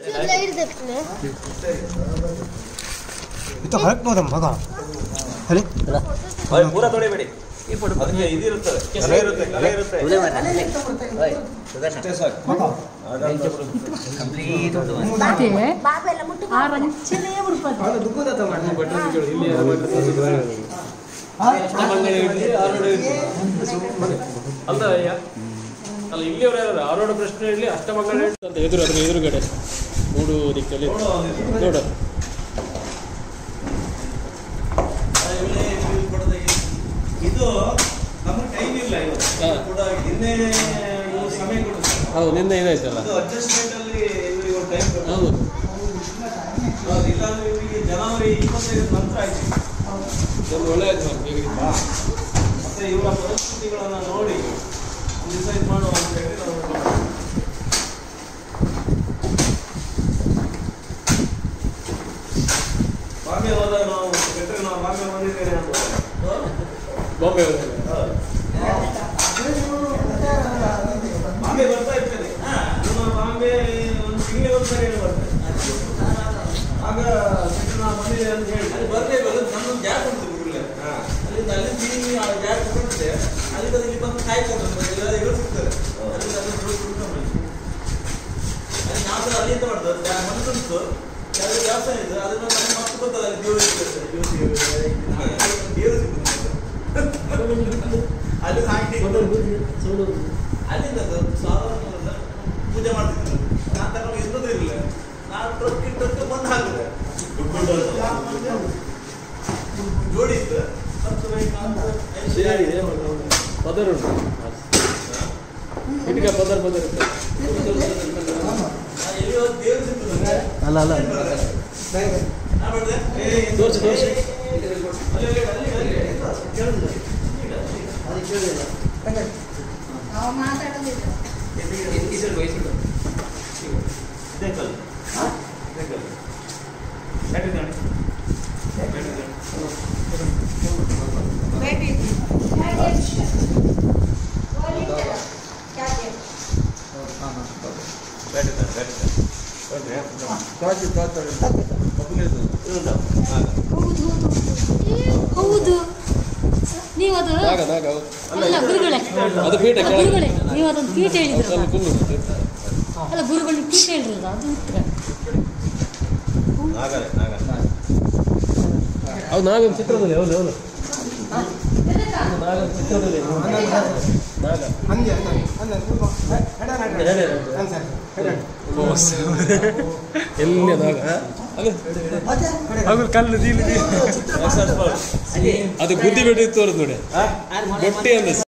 ಇತ್ತು ಹರಕ್ ನೋದಮ್ಮ ಮಗ ಹೇಳಿ ಪೂರ ತೊಳಿಬೇಡಿ ಅದಕ್ಕೆ ಇದಿರುತ್ತದೆ ಕಲೆ ಇರುತ್ತೆ ಕಲೆ ಇರುತ್ತೆ ಅಷ್ಟೇ ಸಾಕು ಹಾಗಂತ ಮತ್ತೆ ಆ ರಂಚನೆ ಉಡ್ಪತ್ತೆ ಅಲ್ಲ ಅಯ್ಯ ಅಲ್ಲ ಇಲ್ಲಿಯವರು ಯಾರು ಆರೋಡ ಪ್ರಶ್ನೆ ಹೇಳಿ ಅಷ್ಟಮಂಗಳ ಅಂತ ಎದುರು ಅದ್ರ ಎದುರುಗಡೆ ಮೂಡು ದಿಕ್ಕಲ್ಲಿ ನೋಡು ಇದು ನಮಗೆ ಟೈಮ್ ಇಲ್ಲ ಇವತ್ತು ಹಾ. ಕೂಡ ನಿನ್ನೆ ಇವ್ರು ಸಮಯ ಕೊಡುತ್ತೆ ಹೌದು ನಿನ್ನೆ ಏನಾಯ್ತಲ್ಲ ಅದು ಅಡ್ಜಸ್ಟ್ಮೆಂಟ್ ಅಲ್ಲಿ ಇವರಿಗೆ ಒಂದು ಟೈಮ್ ಹೌದು ಇಲ್ಲಾಂದ್ರೆ ಇವರಿಗೆ ಜನವರಿ ಇಪ್ಪತ್ತೈದು ನಂತರ ಆಯ್ತು ಒಂದು ಒಳ್ಳೆ ಆಯ್ತು ಮಾರ್ರೆ, ಬೇಗ ಇತ್ತು. ಮತ್ತೆ ಇವರ ಪರಿಸ್ಥಿತಿಗಳನ್ನ ನೋಡಿ ಡಿಸೈಡ್ ಮಾಡುವ ಅಂತ ಹೇಳಿ ನಾವು ಬಾಂಬೆ ಹೋದಾಗ ನಾವು ಕೆಟ್ಟರೆ ನಾವು ಬಾಂಬೆ ಬಂದಿದ್ದೇನೆ ಅಂತ ಬಾಂಬೆ ಹೋದ್ರೆ. ಬಾಂಬೆ ಬರ್ತಾ ಇರ್ತೇನೆ ನಮ್ಮ ಬಾಂಬೆ ಒಂದು ತಿಂಗಳಿಗೆ ಒಂದ್ಸರಿ ಏನೋ ಬರ್ತೇನೆ ಆಗ ಕೆಟ್ಟರೆ ನಾವು ಬಂದಿದ್ದೇನೆ ಅಂತ ಹೇಳಿ ಅಲ್ಲಿ ಬರಲೇಬೇಕು ನಮ್ಮೊಂದು ಗ್ಯಾಪ್ ಉಂಟು ಗುರುಗಳೇ ಅಲ್ಲಿಂದ ಅಲ್ಲಿ ತಿರುಗಿ ಆ ಗ್ಯಾಪ್ ಕೊಟ್ಟಿದೆ ಅಲ್ಲಿಂದ ಇಲ್ಲಿ ಬಂದು ಕಾಯ್ಕೊಂಡು ಎಲ್ಲ ಇವರು ಸಿಗ್ತಾರೆ ಅಲ್ಲಿಂದ ಅಲ್ಲಿ ಕುತ್ಕೊಂಡು ಅಲ್ಲಿ ನಾವು ಸಹ ಅಲ್ಲಿ ಎಂತ ಮಾಡ್ತಾರೆ ದ್ಯಾ- ಮನಸ್ಸುಂಟು ಯಾವ್ದು ವ್ಯವಸಾಯ ಇದೆ ಅದನ್ನ ನಮ್ಗೆ ಮತ್ತೆ ಗೊತ್ತಲ್ಲ ಅಲ್ಲಿ ದೇವರು ಇರ್ತದೆ ದೇವರು ದೇವರು ಸಿಗ್ತದೆ ಅಲ್ಲಿ ಸಾಕಿ ಅಲ್ಲಿಂದ ಅದು ಸಾಧಾರಣ ಪೂಜೆ ಮಾಡ್ತಿದ್ರು ನಾನು ತಗೊಂಡು ಇರೋದು ಇರಲಿಲ್ಲ ನಾನು ಟ್ರಕ್ ಟ್ರಕ್ ಬಂದು ಹಾಕಿದೆ ಜೋಡಿ ಇತ್ತು ಹತ್ತು ಬೈಕ್ ನಾಲ್ಕು ಐದು ಸರಿ, ಇದೆ ಪದರ್ ಉಂಟು ಇಟ್ಕ ಪದರ್ ಪದರ್ ಉಂಟು ನಾನು ಎಲ್ಲಿ ಹೋದ್ ದೇವ್ರು ಸಿಗ್ತದೆ ಅಲ್ಲ ಅಲ್ಲ ನಾನು ಮಾಡಿದೆ ಏ, ಇದು- ತೋರ್ಸು, ತೋರ್ಸು. ಅಲ್ಲಿ, ಅಲ್ಲಿ, ಅಲ್ಲಿ, ಅಲ್ಲಿ, ಅಲ್ಲಿ. ಕೇಳುದಿಲ್ಲ. ಈಗ, ಈಗ. ಇದೇ ಕಲ್ಲು. ಇದೇ ಕಲ್ಲು. ಬ್ಯಾಟ್ರಿ ತಗೊಳ್ಳಿ. ಬ್ಯಾಟ್ರಿ ತಗೊಳ್ಳಿ. ಬ್ಯಾಟ್ರಿ ತಗೊಳ್ಳಿ, ಬ್ಯಾಟ್ರಿ ತಗೊಳ್ಳಿ. ಇರುವುದಾ? ಆಗ. ಹೌದು ನೀವು ಅದು ನಾಗ ನಾಗ ಹೌದು. ಅಲ್ಲ ಗುರುಗಳೇ ಅದು ಪೀಠ ಕೆಳಗೆ ಗುರುಗಳೇ ನೀವು ಅದೊಂದು ಪೀಠ ಹೇಳಿದ್ರಲ್ಲ ಅಲ್ಲಿ ಫುಲ್ ಉಂಟು ಅಲ್ಲ ಗುರುಗಳು ಪೀಠ ಹೇಳಿದ್ರಲ್ಲ ಅದು ಉತ್ತರ ನಾಗರೇ, ನಾಗರೇ. ಹೌದು ನಾಗ ಚಿತ್ರದಲ್ಲಿ ಹೌದು ಹೌದು ನಾಗ ಚಿತ್ರದಲ್ಲಿ ನಾಗ ಹಂಗೆ ಹೇಳಿ, ಎಲ್ಲಿ ನಾಗ ಅದು ಕಲ್ಲು ದೀಲಿ Successful. ಅದು ಬುದ್ಧಿ ಬೆಟ್ಟಿ ತೋರಿದ್ ನೋಡಿ ಗಟ್ಟಿ ಅಂದ್ರೆ